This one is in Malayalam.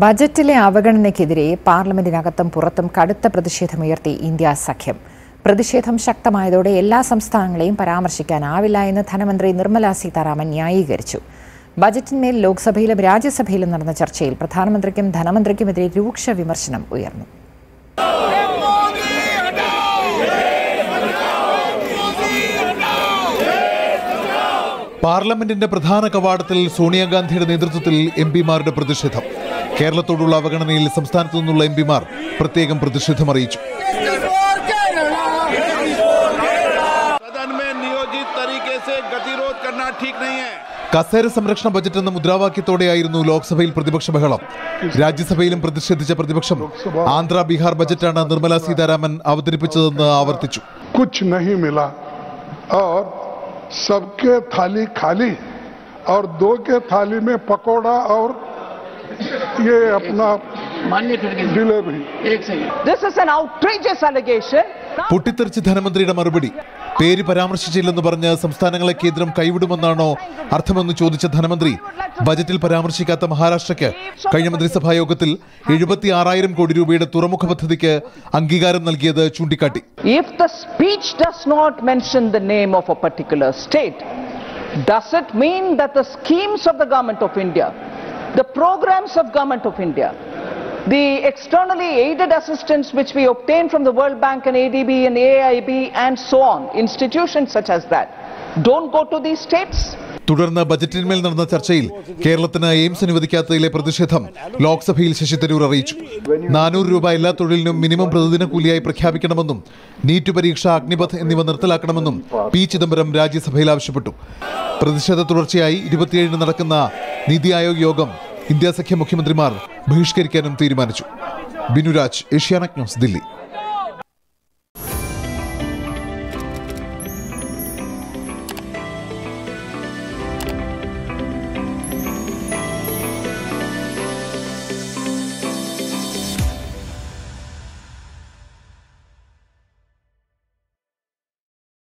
ബജറ്റിലെ അവഗണനയ്ക്കെതിരെ പാർലമെന്റിനകത്തും പുറത്തും കടുത്ത പ്രതിഷേധമുയർത്തി ഇന്ത്യ സഖ്യം പ്രതിഷേധം ശക്തമായതോടെ എല്ലാ സംസ്ഥാനങ്ങളെയും പരാമർശിക്കാനാവില്ല എന്ന് ധനമന്ത്രി നിർമ്മല സീതാരാമൻ ന്യായീകരിച്ചു ബജറ്റിന്മേൽ ലോക്സഭയിലും രാജ്യസഭയിലും നടന്ന ചർച്ചയിൽ പ്രധാനമന്ത്രിക്കും ധനമന്ത്രിക്കുമെതിരെ രൂക്ഷ വിമർശനം ഉയർന്നു പാർലമെന്റിന്റെ പ്രധാന കവാടത്തിൽ സോണിയാഗാന്ധിയുടെ നേതൃത്വത്തിൽ എം പിമാരുടെ പ്രതിഷേധം കേരളത്തോടുള്ള അവഗണനയിൽ സംസ്ഥാനത്തു നിന്നുള്ള എം പിമാർ പ്രത്യേകം പ്രതിഷേധം അറിയിച്ചു सदन में नियोजित तरीके से गतिरोध करना ठीक नहीं है കസേര സംരക്ഷണ ബജറ്റ് എന്ന മുദ്രാവാക്യത്തോടെയായിരുന്നു ലോക്സഭയിൽ പ്രതിപക്ഷ ബഹളം രാജ്യസഭയിലും പ്രതിഷേധിച്ച പ്രതിപക്ഷം ആന്ധ്ര ബീഹാർ ബജറ്റാണ് നിർമ്മല സീതാരാമൻ അവതരിപ്പിച്ചതെന്ന് ആവർത്തിച്ചു कुछ नहीं मिला और सबके थाली खाली और दो के थाली में पकोड़ा और ये अपना delivery This is an outrageous allegation. പൊട്ടിത്തെറിച്ച് ധനമന്ത്രിയുടെ മറുപടി പേര് പരാമർശിച്ചില്ലെന്ന് പറഞ്ഞ് സംസ്ഥാനങ്ങളെ കേന്ദ്രം കൈവിടുമെന്നാണോ അർത്ഥമെന്ന് ചോദിച്ച ധനമന്ത്രി ബജറ്റിൽ പരാമർശിക്കാത്ത മഹാരാഷ്ട്രയ്ക്ക് കഴിഞ്ഞ മന്ത്രിസഭാ യോഗത്തിൽ എഴുപത്തി ആറായിരം കോടി രൂപയുടെ തുറമുഖ പദ്ധതിക്ക് അംഗീകാരം നൽകിയത് ചൂണ്ടിക്കാട്ടി If the speech does not mention the name of a particular state, does it mean that the schemes of the government of India, the programs of government of India, the externally aided assistance which we obtain from the World Bank and ADB and AIB and so on, institutions such as that, don't go to these states? തുടർന്ന് ബജറ്റിന്മേൽ നടന്ന ചർച്ചയിൽ കേരളത്തിന് എയിംസ് അനുവദിക്കാത്തതിലെ പ്രതിഷേധം ലോക്സഭയിൽ ശശി തരൂർ അറിയിച്ചു നാനൂറ് രൂപ എല്ലാ തൊഴിലിനും മിനിമം പ്രതിദിന കൂലിയായി പ്രഖ്യാപിക്കണമെന്നും നീറ്റ് പരീക്ഷ അഗ്നിപഥ് എന്നിവ നിർത്തലാക്കണമെന്നും പി ചിദംബരം രാജ്യസഭയിൽ ആവശ്യപ്പെട്ടു പ്രതിഷേധ തുടർച്ചയായി ഇരുപത്തിയേഴിന് നടക്കുന്ന നീതി ആയോഗ് യോഗം ഇന്ത്യ സഖ്യ മുഖ്യമന്ത്രിമാർ ബഹിഷ്കരിക്കാനും തീരുമാനിച്ചു ബിനുരാജ് ഏഷ്യാനെറ്റ് ന്യൂസ് ദില്ലി